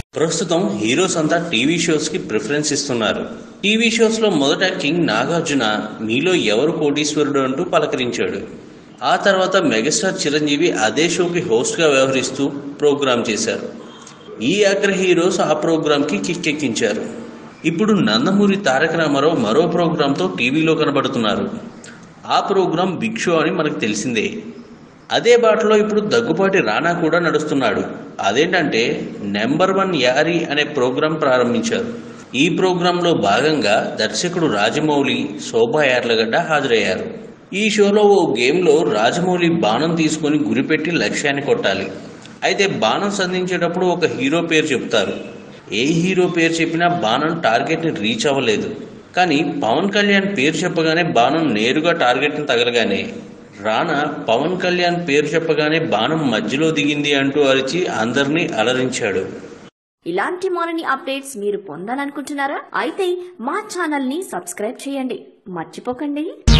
ప్రస్తుతం హీరోస్ అంతా TV shows కి ప్రిఫరెన్స్ ఇస్తున్నారు టీవీ షోస్ లో మొదట కింగ్ నాగార్జున మీలో ఎవరు కోటీశ్వరుడు అంటూ పలకరించాడు ఆ తర్వాత మెగాస్టార్ చిరంజీవి అదే షోకి హోస్ట్ గా వ్యవహరిస్తూ ప్రోగ్రాం చేశారు ఈ అగ్ర హీరోస్ ఆ ప్రోగ్రాం కి కిక్కెక్కించారు ఇప్పుడు నందమూరి తారక రామారావు మరో ప్రోగ్రాంతో టీవీలో కనబడుతున్నారు ఆ ప్రోగ్రాం బిగ్ షో అని మనకు తెలిసిందే అదే బాటలో ఇప్పుడు దగ్గుపాటి రానా కూడా నడుస్తున్నాడు అదేంటంటే నెంబర్ వన్ యారీ అనే ప్రోగ్రాం ప్రారంభించారు ఈ ప్రోగ్రాంలో భాగంగా దర్శకుడు రాజమౌళి శోభా యార్లగడ్డ హాజరయ్యారు ఈ షోలో ఓ గేమ్లో రాజమౌళి బాణం తీసుకొని గురిపెట్టి లక్ష్యాన్ని కొట్టాలి అయితే బాణం సంధించేటప్పుడు ఒక హీరో పేరు చెప్తారు ఏ హీరో పేరు చెప్పినా బాణం టార్గెట్ని రీచ్ అవ్వలేదు కానీ పవన్ కళ్యాణ్ పేరు చెప్పగానే బాణం నేరుగా టార్గెట్ని తగలగానే రానా పవన్ కళ్యాణ్ పేరు చెప్పగానే బాణం మధ్యలో దిగింది అంటూ అరిచి అందరినీ అలరించాడు ఇలాంటి మరిన్ని అప్డేట్స్ మీరు పొందాలనుకుంటున్నారా అయితే మా ఛానల్ ని సబ్స్క్రైబ్ చేయండి మర్చిపోకండి